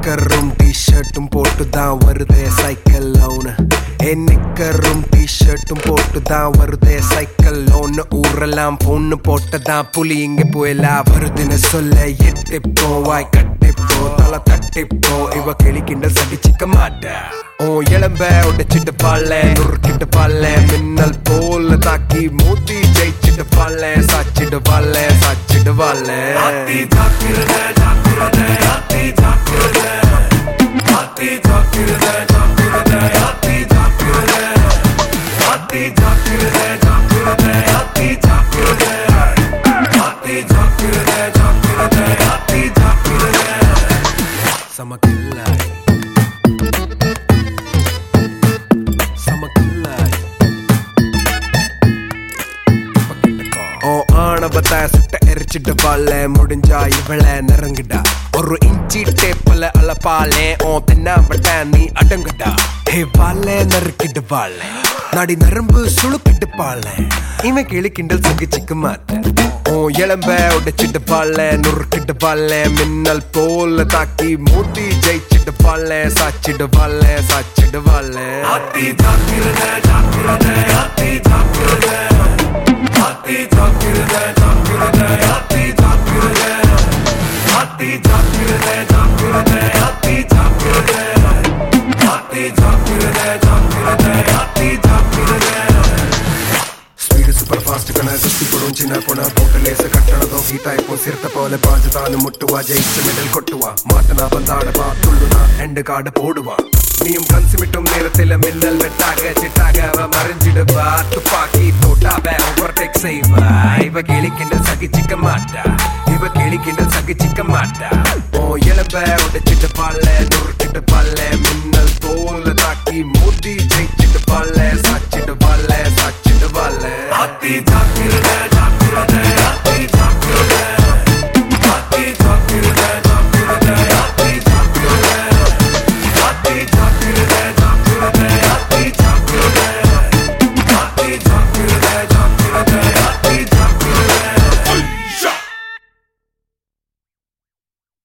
நிக்கரும் டிஷர்ட்டும் போட்டு தான் வருதே சைக்கிள் லோனு ஏ நிக்கரும் டிஷர்ட்டும் போட்டு தான் வருதே சைக்கிள் லோனு ஊரெல்லாம் பொண்ணு போட்டதான் புலி இங்க போயலா வருதுன்னு சொல்ல எட்டு போவாய் கட்டிப்போ தலை தட்டிப்போ இவ கிளி கிண்டல் சகிச்சிக்க மாட்டா ஓ இளம்ப உடைச்சிட்டு பால்ல நுறுக்கிட்டு பால்ல மின்னல் போல தாக்கி மூத்தி ஜெயிச்சிட்டு பால்ல சாச்சிட்டு பால்ல சாச்சிட்டு பால்ல சமக்கில்லாய் சமக்கில்லாய் ஓ ஆணவத்தை சுட்ட எரிச்சிட்டு பால்ல முடிஞ்சா இவள நெருங்குடா ஒரு இன்ச்சி டேப்பல அளப்பாலே ஓ தென்னாம்பட்ட நீ அடங்குடா ஹே பால்ல நறுக்கிட்டு பால்ல நாடி நரம்பு சுளுக்கிட்டு பால்ல இவன் கிளி கிண்டல் சகிச்சிக்க மாட்டேன் ஓ இளம்ப உடைச்சிட்டு பால்ல நுறுக்கிட்டு பால்ல மின்னல் போல தாக்கி மூட்டி ஜெயிச்சிட்டு பால்ல சாச்சிட்டு பால்ல சாச்சிட்டு பால்ல ஸ்பீடு சூப்பர் ஃபாஸ்ட் கன சுத்தி போடும் சின்ன பொண்ண போட்டு லேச கட்டணதும் ஹீட்டா இப்போ சிறுத்த போல பாஞ்சுதான் முட்டுவா ஜெயிச்ச மெடல் கொட்டுவா மாட்டனா பந்தாடுவா துள்ளுனா எண்டு காடு போடுவா நீயும் கன்சுமிட்டும் நேரத்தில் மின்னல் வெட்டாக சிட்டாக அவ மறைஞ்சிடுவா துப்பாக்கி போட்டாவ ஓவர்டேக் செய்வா இவ கிளிக்கின்ற சகிச்சிக்க மாட்டா இவ கிளிக்கின்ற சகிச்சிக்க மாட்டா ஓ இளம்ப உடைச்சிட்டு பால்ல நுறுக்கிட்டு பால்ல மின்னல் போல தாக்கி மூட்டி ஜெயிச்சிட்டு பால்ல சாச்சிட்டு பால்ல சாச்சிட்டு பால்ல Hati takdirde takdirde